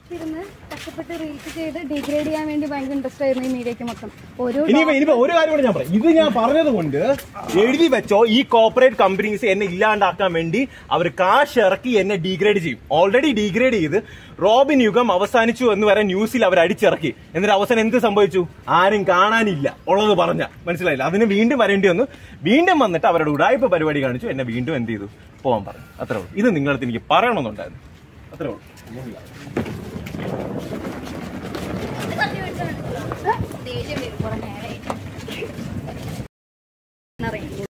ഇരുന്ന് കഷ്ടപ്പെട്ട് റീൽസ് ചെയ്ത് ഡിഗ്രേഡ് ചെയ്യാൻ വേണ്ടി ഭയങ്കര ഇൻട്രസ്റ്റ് ആയിരുന്നു ഈ മീഡിയക്ക് മൊത്തം ഒരു ഇനിയിപ്പോ ഇനിയിപ്പോ ഒരു കാര്യം കൂടെ ഞാൻ പറയാം ഇത് ഞാൻ പറഞ്ഞത് കൊണ്ട് എഴുതി വെച്ചോ ഈ കോർപ്പറേറ്റ് കമ്പനീസ് എന്നെ ഇല്ലാണ്ടാക്കാൻ വേണ്ടി അവർ കാശ് ഇറക്കി എന്നെ ഡീഗ്രേഡ് ചെയ്യും ഓൾറെഡി ഡീഗ്രേഡ് ചെയ്ത് റോബിൻ യുഗം അവസാനിച്ചു എന്ന് വരെ ന്യൂസിൽ അവർ അടിച്ചിറക്കി എന്നിട്ട് അവസാനം എന്ത് സംഭവിച്ചു ആരും കാണാനില്ല ഉള്ളത് പറഞ്ഞ മനസ്സിലായില്ല അതിന് വീണ്ടും വരേണ്ടി വന്നു വീണ്ടും വന്നിട്ട് അവരുടെ ഉടായ്പ പരിപാടി കാണിച്ചു എന്നെ വീണ്ടും എന്ത് ചെയ്തു പോകാൻ പറഞ്ഞു അത്രേ ഉള്ളൂ ഇത് നിങ്ങളടുത്ത് എനിക്ക് പറയണമെന്നുണ്ടായിരുന്നു അത്രേ ഉള്ളൂ ദേഷ്യം വരും കുറെ നേരമായിട്ട്